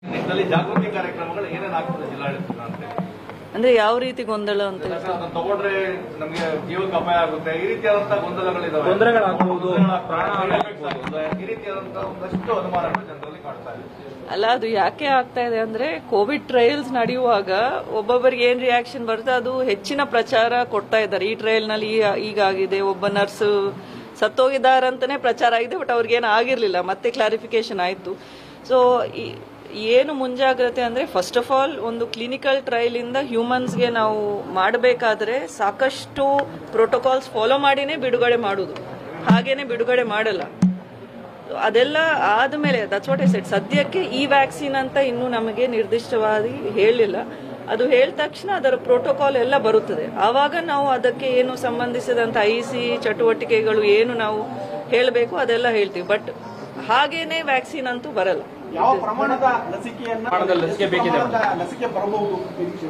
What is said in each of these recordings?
ನಿಟ್ಟಿನಲ್ಲಿ ಜಾಗೃತಿ ಕಾರ್ಯಕ್ರಮಗಳು ಏನೇನು ಆಗ್ತದೆ ಜಿಲ್ಲಾಡಳಿತ ಅಂತ ಹೇಳಿ ಅಂದ್ರೆ ಯಾವ ರೀತಿ ಗೊಂದಲ ಅಂತ ಹೇಳಿ? ಯಾಕಂದ್ರೆ ಅದನ್ನ ತಗೊಂಡ್ರೆ ನಮಗೆ ಜೀವಕ್ಕೆ ಅಪಾಯ ಆಗುತ್ತೆ ಈ ರೀತಿಯಾದಂತಹ ಗೊಂದಲಗಳಿದಾವೆ ತೊಂದರೆಗಳಾಗಬಹುದು, ಗೊಂದಲ- ಪ್ರಾಣ ಹಾನಿ ಆಗುತ್ತೆ. ಈ ರೀತಿಯಾದಂತಹ ಒಂದಷ್ಟು ಅನುಮಾನಗಳು ಜನರಲ್ಲಿ ಕಾಡ್ತಾ ಇದೆ ಅಲ್ಲ ಅದು ಯಾಕೆ ಆಗ್ತಾ ಇದೆ ಅಂದ್ರೆ ಕೋವಿಡ್ ಟ್ರಯಲ್ಸ್ ನಡೆಯುವಾಗ ಒಬ್ಬೊಬ್ಬರಿಗೆ ಏನ್ ರಿಯಾಕ್ಷನ್ ಬರುತ್ತೆ ಅದು ಹೆಚ್ಚಿನ ಪ್ರಚಾರ ಕೊಡ್ತಾ ಇದ್ದಾರೆ ಈ ಟ್ರಯಲ್ ನಲ್ಲಿ ಈ- ಈಗಾಗಿದೆ ಒಬ್ಬ ನರ್ಸ್ ಸತ್ತೋಗಿದ್ದಾರಂತಾನೆ ಪ್ರಚಾರ ಆಗಿದೆ ಬಟ್ ಅವ್ರಿಗೇನು ಆಗಿರ್ಲಿಲ್ಲ ಮತ್ತೆ ಕ್ಲಾರಿಫಿಕೇಶನ್ ಆಯ್ತು ಸೊ ಏನು ಮುಂಜಾಗ್ರತೆ ಅಂದ್ರೆ ಫಸ್ಟ್ ಆಫ್ ಆಲ್ ಒಂದು ಕ್ಲಿನಿಕಲ್ ಟ್ರಯಲ್ ಇಂದ ಹ್ಯೂಮನ್ಸ್ಗೆ ನಾವು ಮಾಡಬೇಕಾದ್ರೆ ಸಾಕಷ್ಟು ಪ್ರೋಟೋಕಾಲ್ಸ್ ಫಾಲೋ ಮಾಡಿನೇ ಬಿಡುಗಡೆ ಮಾಡುದು ಹಾಗೇನೆ ಬಿಡುಗಡೆ ಮಾಡಲ್ಲ ಅದೆಲ್ಲ ಆದಮೇಲೆ ದಟ್ಸ್ ವಾಟ್ ಐ ಸೆಟ್ ಸದ್ಯಕ್ಕೆ ಈ ವ್ಯಾಕ್ಸಿನ್ ಅಂತ ಇನ್ನೂ ನಮಗೆ ನಿರ್ದಿಷ್ಟವಾಗಿ ಹೇಳಿಲ್ಲ ಅದು ಹೇಳಿದ ತಕ್ಷಣ ಅದರ ಪ್ರೋಟೋಕಾಲ್ ಎಲ್ಲ ಬರುತ್ತದೆ ಆವಾಗ ನಾವು ಅದಕ್ಕೆ ಏನು ಸಂಬಂಧಿಸಿದಂತ ಐ ಸಿ ಚಟುವಟಿಕೆಗಳು ಏನು ನಾವು ಹೇಳಬೇಕು ಅದೆಲ್ಲ ಹೇಳ್ತೀವಿ ಬಟ್ ಹಾಗೇನೆ ವ್ಯಾಕ್ಸಿನ್ ಅಂತೂ ಬರಲ್ಲ ಯಾವ ಪ್ರಮಾಣದ ಲಸಿಕೆಯನ್ನ ಪ್ರಮಾಣದ ಲಸಿಕೆ ಬೇಕಿದೆ. ಪ್ರಮಾಣದ ಲಸಿಕೆ ಬರಬಹುದು ನಿರೀಕ್ಷೆ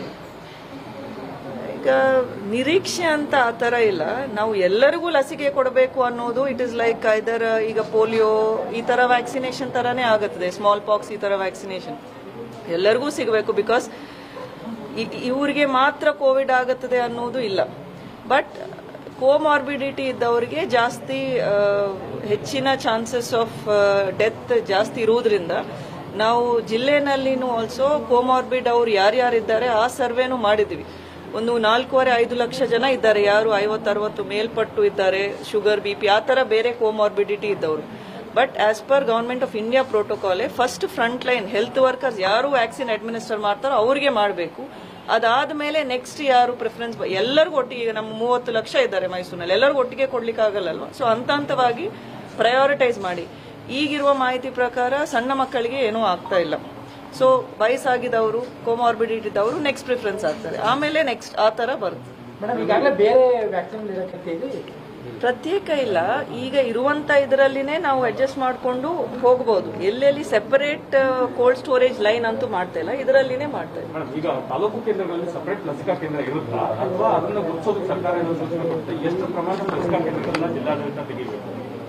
ಈಗ ನಿರೀಕ್ಷೆ ಅಂತ ಆ ಥರ ಇಲ್ಲ ನಾವು ಎಲ್ಲರಿಗೂ ಲಸಿಕೆ ಕೊಡಬೇಕು ಅನ್ನೋದು ಇಟ್ ಇಸ್ ಲೈಕ್ ಐದರ್ ಈಗ ಪೋಲಿಯೋ ಈ ತರ ವ್ಯಾಕ್ಸಿನೇಷನ್ ತರಾನೇ ಆಗುತ್ತದೆ ಸ್ಮಾಲ್ ಪಾಕ್ಸ್ ಈ ತರ ವ್ಯಾಕ್ಸಿನೇಷನ್ ಎಲ್ಲರಿಗೂ ಸಿಗಬೇಕು ಬಿಕಾಸ್ ಇವ್ರಿಗೆ ಮಾತ್ರ ಕೋವಿಡ್ ಆಗುತ್ತದೆ ಅನ್ನೋದು ಇಲ್ಲ ಬಟ್ ಕೋಮಾರ್ಬಿಡಿಟಿ ಇದ್ದವರಿಗೆ ಜಾಸ್ತಿ ಆ, ಹೆಚ್ಚಿನ ಚಾನ್ಸಸ್ ಆಫ್ ಡೆತ್ ಜಾಸ್ತಿ ಇರುವುದರಿಂದ ನಾವು ಜಿಲ್ಲೆನಲ್ಲಿನೂ ಆಲ್ಸೋ ಕೋಮಾರ್ಬಿಡ್ ಅವ್ರು ಯಾರ್ಯಾರಿದ್ದಾರೆ ಆ ಸರ್ವೆನೂ ಮಾಡಿದ್ವಿ ಒಂದು ನಾಲ್ಕೂವರೆ ಐದು ಲಕ್ಷ ಜನ ಇದ್ದಾರೆ ಯಾರು ಐವತ್ತು ಅರವತ್ತು ಮೇಲ್ಪಟ್ಟು ಇದ್ದಾರೆ ಶುಗರ್ ಬಿ ಪಿ ಆ ಥರ ಬೇರೆ ಕೋಮಾರ್ಬಿಡಿಟಿ ಇದ್ದವರು but as per government of India ಪ್ರೋಟೋಕಾಲೇ first front line health workers ಯಾರು ವ್ಯಾಕ್ಸಿನ್ ಅಡ್ಮಿನಿಸ್ಟರ್ ಮಾಡ್ತಾರೋ ಅವ್ರಿಗೆ ಮಾಡಬೇಕು ಅದಾದ್ಮೇಲೆ ನೆಕ್ಸ್ಟ್ ಯಾರು ಪ್ರಿಫರೆನ್ಸ್ ಎಲ್ಲರಿಗೂ ಒಟ್ಟಿಗೆ ಈಗ ನಮ್ಮ ಮೂವತ್ತು ಲಕ್ಷ ಇದ್ದಾರೆ ಮೈಸೂರಿನಲ್ಲಿ ಎಲ್ಲರಿಗೂ ಒಟ್ಟಿಗೆ ಕೊಡ್ಲಿಕ್ಕೆ ಆಗಲ್ಲಲ್ವಾ ಸೊ ಹಂತ ಹಂತವಾಗಿ ಪ್ರಯಾರಿಟೈಸ್ ಮಾಡಿ ಈಗಿರುವ ಮಾಹಿತಿ ಪ್ರಕಾರ ಸಣ್ಣ ಮಕ್ಕಳಿಗೆ ಏನೂ ಆಗ್ತಾ ಇಲ್ಲ ಸೊ ವಯಸ್ಸಾಗಿದ್ದವರು ಕೋಮಾರ್ಬಿಡಿಟಿ ಇದ್ದವರು ನೆಕ್ಸ್ಟ್ ಪ್ರಿಫರೆನ್ಸ್ ಆಗ್ತಾರೆ ಆಮೇಲೆ ನೆಕ್ಸ್ಟ್ ಆ ತರ ಬರುತ್ತೆ ಮೇಡಮ್ ಈಗಾಗಲೇ ಬೇರೆ ವ್ಯಾಕ್ಸಿನ್ ಇರಕ್ಕೆ ಇದೆ ಪ್ರತ್ಯೇಕ ಇಲ್ಲ ಈಗ ಇರುವಂತ ಇದರಲ್ಲಿನೇ ನಾವು ಅಡ್ಜಸ್ಟ್ ಮಾಡಿಕೊಂಡು ಹೋಗಬಹುದು ಎಲ್ಲೆಲ್ಲಿ ಸೆಪರೇಟ್ ಕೋಲ್ಡ್ ಸ್ಟೋರೇಜ್ ಲೈನ್ ಅಂತೂ ಮಾಡ್ತಾ ಇಲ್ಲ ಇದರಲ್ಲಿನೇ ಮಾಡ್ತಾ ಇದ್ದೀವಿ ಮೇಡಮ್ ಈಗ ತಾಲೂಕು ಕೇಂದ್ರಗಳಲ್ಲಿ ಸಪರೇಟ್ ಲಸಿಕಾ ಕೇಂದ್ರ ಇರುತ್ತಾ ಅಥವಾ ಅದನ್ನ ಗುರುತಿಸೋದಕ್ಕೆ ಸರ್ಕಾರ ಏನೋ ಸೂಚನೆ ಕೊಡುತ್ತೆ ಎಷ್ಟು ಪ್ರಮಾಣದ ಲಸಿಕಾ ಕೇಂದ್ರಗಳನ್ನ ಜಿಲ್ಲಾಡಳಿತ ತೆಗಿಬೇಕು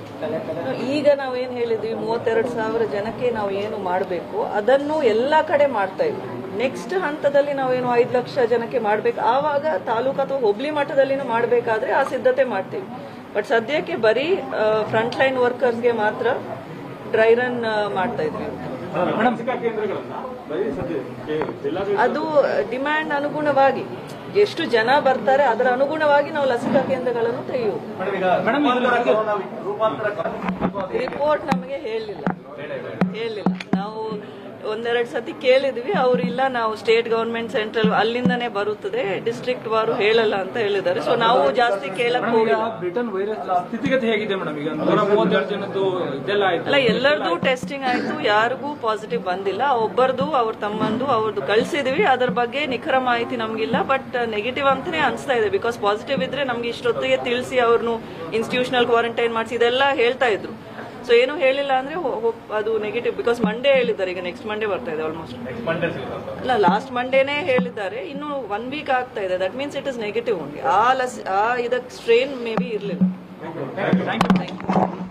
ಈಗ ನಾವೇನ್ ಹೇಳಿದ್ವಿ ಮೂವತ್ತೆರಡು ಸಾವಿರ ಜನಕ್ಕೆ ನಾವು ಏನು ಮಾಡಬೇಕು ಅದನ್ನು ಎಲ್ಲಾ ಕಡೆ ಮಾಡ್ತಾ ಇದ್ವಿ ನೆಕ್ಸ್ಟ್ ಹಂತದಲ್ಲಿ ನಾವೇನು ಐದು ಲಕ್ಷ ಜನಕ್ಕೆ ಮಾಡಬೇಕು ಆವಾಗ ತಾಲೂಕು ಅಥವಾ ಹೋಬ್ಳಿ ಮಟ್ಟದಲ್ಲಿನೂ ಮಾಡಬೇಕಾದ್ರೆ ಆ ಸಿದ್ಧತೆ ಮಾಡ್ತೀವಿ ಬಟ್ ಸದ್ಯಕ್ಕೆ ಬರೀ ಫ್ರಂಟ್ ಲೈನ್ ವರ್ಕರ್ಸ್ಗೆ ಮಾತ್ರ ಡ್ರೈ ರನ್ ಮಾಡ್ತಾ ಇದ್ವಿ ಲಸಿಕಾ ಕೇಂದ್ರಗಳನ್ನ ಬರೀ ಸದ್ಯ ಕೆ- ಜಿಲ್ಲಾಡಳಿತ ಅದು ಡಿಮ್ಯಾಂಡ್ ಅನುಗುಣವಾಗಿ ಎಷ್ಟು ಜನ ಬರ್ತಾರೆ ಅದರ ಅನುಗುಣವಾಗಿ ನಾವು ಲಸಿಕಾ ಕೇಂದ್ರಗಳನ್ನು ತೆಗೆಯುವುದು ಮೇಡಮ್ ಈಗ ರೂಪಾಂತರ ಕೊರೋನಾ ವಿ- ರೂಪಾಂತರ ಕೊರೋನಾ ರಿಪೋರ್ಟ್ ನಮಗೆ ಹೇಳಿಲ್ಲ ಹೇಳಿಲ್ಲ ನಾವು ಒಂದೆರಡು ಸತಿ ಕೇಳಿದ್ವಿ ಅವ್ರು ಇಲ್ಲ ನಾವು ಸ್ಟೇಟ್ ಗವರ್ಮೆಂಟ್ ಸೆಂಟ್ರಲ್ ಅಲ್ಲಿಂದನೇ ಬರುತ್ತದೆ ಡಿಸ್ಟ್ರಿಕ್ಟ್ ವಾರು ಹೇಳಲ್ಲ ಅಂತ ಹೇಳಿದ್ದಾರೆ ಸೊ ನಾವು ಜಾಸ್ತಿ ಕೇಳಕ್ ಈಗ ಹೋಗಿಲ್ಲ ಬ್ರಿಟನ್ ವೈರಸ್ ಸ್ಥಿತಿಗತಿ ಹೇಗಿದೆ ಮೇಡಮ್ ಈಗ ನೂರ ಮೂವತ್ತೆರಡು ಜನದ್ದು ಇದೆಲ್ಲ ಆಯ್ತು ಅಲ್ಲ ಎಲ್ಲರದು ಟೆಸ್ಟಿಂಗ್ ಆಯ್ತು ಯಾರಿಗೂ ಪಾಸಿಟಿವ್ ಬಂದಿಲ್ಲ ಒಬ್ಬರದು ಅವ್ರ ತಮ್ಮಂದು ಅವ್ರದ್ದು ಕಳ್ಸಿದ್ವಿ ಅದ್ರ ಬಗ್ಗೆ ನಿಖರ ಮಾಹಿತಿ ನಮ್ಗಿಲ್ಲ ಬಟ್ ನೆಗೆಟಿವ್ ಅಂತಾನೆ ಅನ್ಸ್ತಾ ಇದೆ ಬಿಕಾಸ್ ಪಾಸಿಟಿವ್ ಇದ್ರೆ ನಮ್ಗೆ ಇಷ್ಟೊತ್ತಿಗೆ ತಿಳಿಸಿ ಅವ್ರನ್ನು ಇನ್ಸ್ಟಿಟ್ಯೂಷನಲ್ ಕ್ವಾರಂಟೈನ್ ಮಾಡಿಸಿ ಇದೆಲ್ಲ ಹೇಳ್ತಾ ಇದ್ರು ಸೊ ಏನು ಹೇಳಿಲ್ಲ ಅಂದ್ರೆ ಹೊ- ಹೊ- ಅದು ನೆಗೆಟಿವ್ ಬಿಕಾಸ್ ಮಂಡೇ ಹೇಳಿದ್ದಾರೆ ಈಗ ನೆಕ್ಸ್ಟ್ ಮಂಡೇ ಬರ್ತಾ ಇದೆ ಆಲ್ಮೋಸ್ಟ್ ನೆಕ್ಸ್ಟ್ ಮಂಡೇ ಸಿಗುತ್ತೆ ಅಲ್ಲ ಲಾಸ್ಟ್ ಮಂಡೇನೇ ಹೇಳಿದ್ದಾರೆ ಇನ್ನು ಒನ್ ವೀಕ್ ಆಗ್ತಾ ಇದೆ that means it is negative only ಆ ಲಸ್ ಆ ಇದಕ್ಕೆ ಸ್ಟ್ರೇನ್ ಮೇ ಬಿ ಇರಲಿಲ್ಲ ಥ್ಯಾಂಕ್ ಯು